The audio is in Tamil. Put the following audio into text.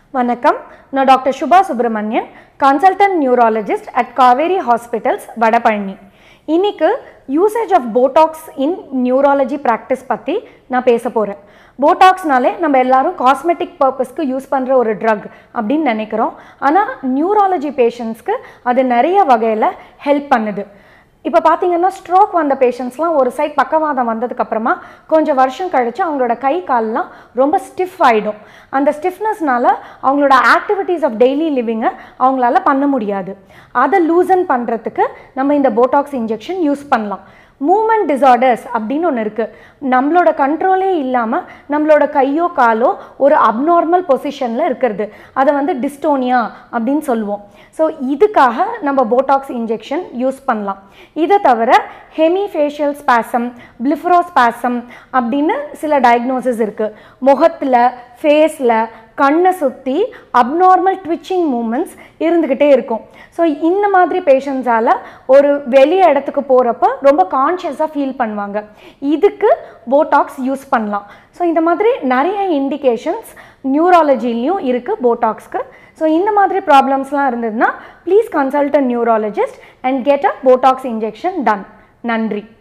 வணக்கம் நான் doctor Subha Subramanian consultant neurologist at Kauvery hospitals Vadapalani இன்னைக்கு usage of Botox in neurology practice பற்றி நான் பேச போகிறேன் போட்டாக்ஸ்னாலே நம்ம எல்லாரும் காஸ்மெட்டிக் பர்பஸ்க்கு யூஸ் பண்ணுற ஒரு ட்ரக் அப்படின்னு நினைக்கிறோம் ஆனால் நியூராலஜி பேஷண்ட்ஸ்க்கு அது நிறைய வகையில் ஹெல்ப் பண்ணுது இப்போ பார்த்தீங்கன்னா ஸ்ட்ரோக் வந்த பேஷண்ட்ஸ்லாம் ஒரு சைட் பக்கவாதம் வந்ததுக்கப்புறமா கொஞ்சம் வருஷம் கழித்து அவங்களோட கை கால்லாம் ரொம்ப ஸ்டிஃப் ஆகிடும் அந்த ஸ்டிஃப்னஸ்னால அவங்களோட ஆக்டிவிட்டீஸ் ஆஃப் டெய்லி லிவிங்கை அவங்களால பண்ண முடியாது அதை லூசன் பண்ணுறதுக்கு நம்ம இந்த போட்டாக்ஸ் இன்ஜெக்ஷன் யூஸ் பண்ணலாம் மூமெண்ட் டிசார்டர்ஸ் அப்படின்னு ஒன்று இருக்குது நம்மளோட கண்ட்ரோலே இல்லாமல் நம்மளோட கையோ காலோ ஒரு அப்நார்மல் பொசிஷனில் இருக்கிறது அதை வந்து டிஸ்டோனியா அப்படின்னு சொல்லுவோம் ஸோ இதுக்காக நம்ம போட்டாக்ஸ் இன்ஜெக்ஷன் யூஸ் பண்ணலாம் இதை தவிர ஹெமிஃபேஷியல் ஸ்பாசம் பிளிஃப்ரோஸ்பாசம் அப்படின்னு சில டயக்னோசிஸ் இருக்குது முகத்தில் ஃபேஸில் கண்ணை சுற்றி அப்நார்மல் ட்விச்சிங் மூமெண்ட்ஸ் இருந்துக்கிட்டே இருக்கும் ஸோ இந்த மாதிரி பேஷண்ட்ஸால் ஒரு வெளி இடத்துக்கு போகிறப்ப ரொம்ப கான்ஷியஸாக ஃபீல் பண்ணுவாங்க இதுக்கு போட்டாக்ஸ் யூஸ் பண்ணலாம் ஸோ இந்த மாதிரி நிறைய இண்டிகேஷன்ஸ் நியூராலஜிலையும் இருக்குது போட்டாக்ஸ்க்கு ஸோ இந்த மாதிரி ப்ராப்ளம்ஸ்லாம் இருந்ததுன்னா please consult a neurologist and get a Botox injection done நன்றி